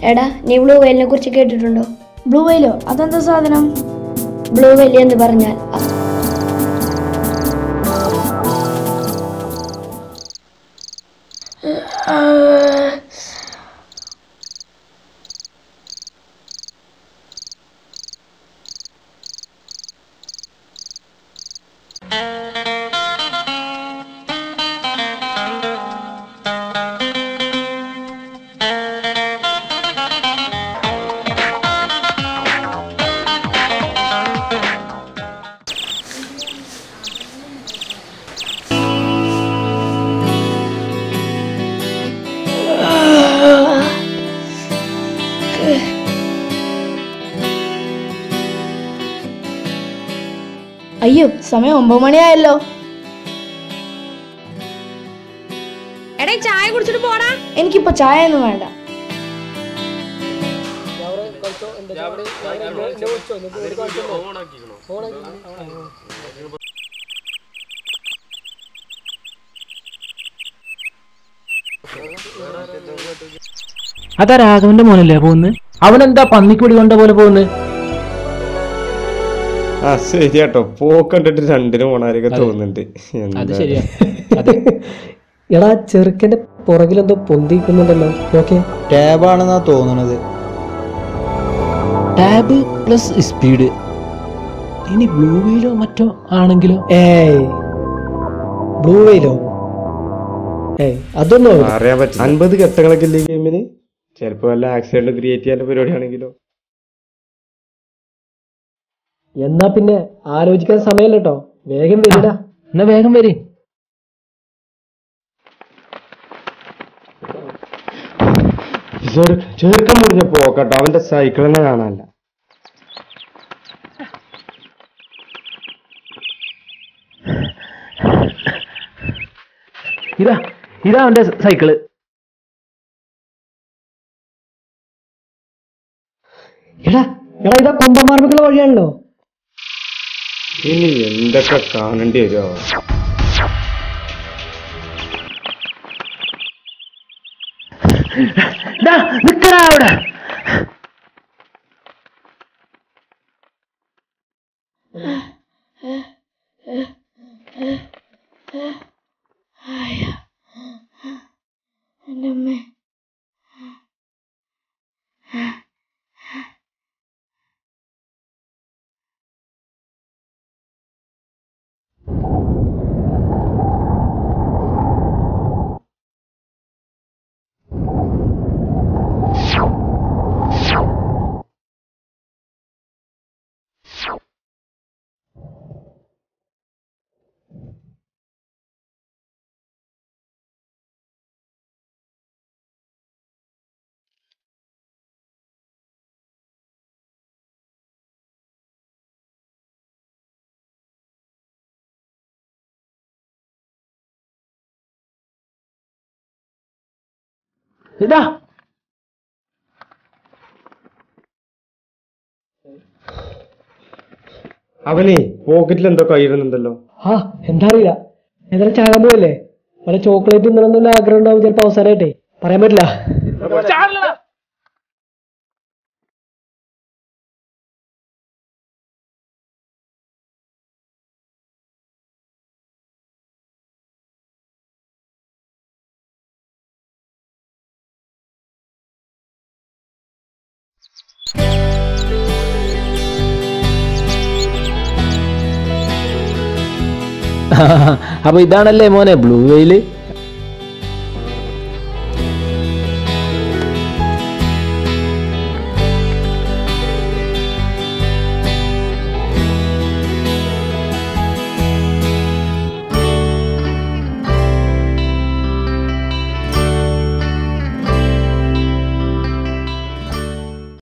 എടാ നീ ബ്ലൂ വെയിലിനെ കുറിച്ച് കേട്ടിട്ടുണ്ടോ ബ്ലൂ വെയിലോ അതെന്താ സാധനം ബ്ലൂ വെയിൽ എന്ന് പറഞ്ഞാൽ അ- അയ്യോ സമയം ഒമ്പത് മണിയായല്ലോ എടേ ചായ കുടിച്ചിട്ട് പോടാ എനിക്കിപ്പോ ചായ ഒന്നും വേണ്ട അതാ രാഘവന്റെ മോനല്ലേ പോകുന്നത് അവനെന്താ പന്നിക്കുടി കൊണ്ട പോലെ പോകുന്നത് ആ ശരിയാട്ടോ പോക്കണ്ടിട്ട് രണ്ടിനും ഓണാരൊക്കെ തോന്നുന്നുണ്ട് അത് എന്താ ശരിയാ അതെ എടാ ചെറുക്കന്റെ പുറകിലെന്തോ പൊന്തിക്കുന്നുണ്ടല്ലോ ഓക്കെ ടാബാണെന്നാ തോന്നുന്നത് ടാബ് പ്ലസ് സ്പീഡ് ഇനി ബ്ലൂ വീലോ മറ്റോ ആണെങ്കിലോ ഏയ് ബ്ലൂ വെയിലോ ഏയ് അതൊന്നും ആവില്ല. അറിയാൻ പറ്റും അൻപത് ഘട്ടങ്ങളൊക്കെ ഇല്ലേ ഗെയിമിന് ചിലപ്പോ വല്ല ആക്സിഡന്റ് ക്രിയേറ്റ് ചെയ്യാനുള്ള പരിപാടിയാണെങ്കിലോ എന്നാ പിന്നെ ആലോചിക്കാൻ സമയമില്ല കേട്ടോ വേഗം വരിടാ എന്നാ വേഗം വരെ ചെറുക്കം മുറിഞ്ഞ പോക്കട്ടോ അവന്റെ സൈക്കിൾ തന്നെ കാണാനല്ല ഇതാ ഇതാ അവന്റെ സൈക്കിള് എടാ എടാ ഇതാ കുമ്പന്മാർക്കുള്ള വഴിയാണല്ലോ ഇനി എന്തൊക്കെ കാണേണ്ടി വരുമോ ദാ, നിക്കടാ അവിടെ എൻ്റെ അമ്മേ ഇതാ അവനെ പോക്കറ്റിൽ എന്തോ കയ്യിടുന്നുണ്ടല്ലോ ആ എന്താ അറിയില്ല ഏതായാലും ചാകാൻ പോയല്ലേ വല്ല ചോക്ലേറ്റ് തിന്നണമെന്നുള്ള ആഗ്രഹം ഉണ്ടാവും ചിലപ്പോൾ അവസാനമായിട്ടേ പറയാൻ പറ്റില്ല അപ്പൊ ഇതാണല്ലേ മോനെ ബ്ലൂ വെയില്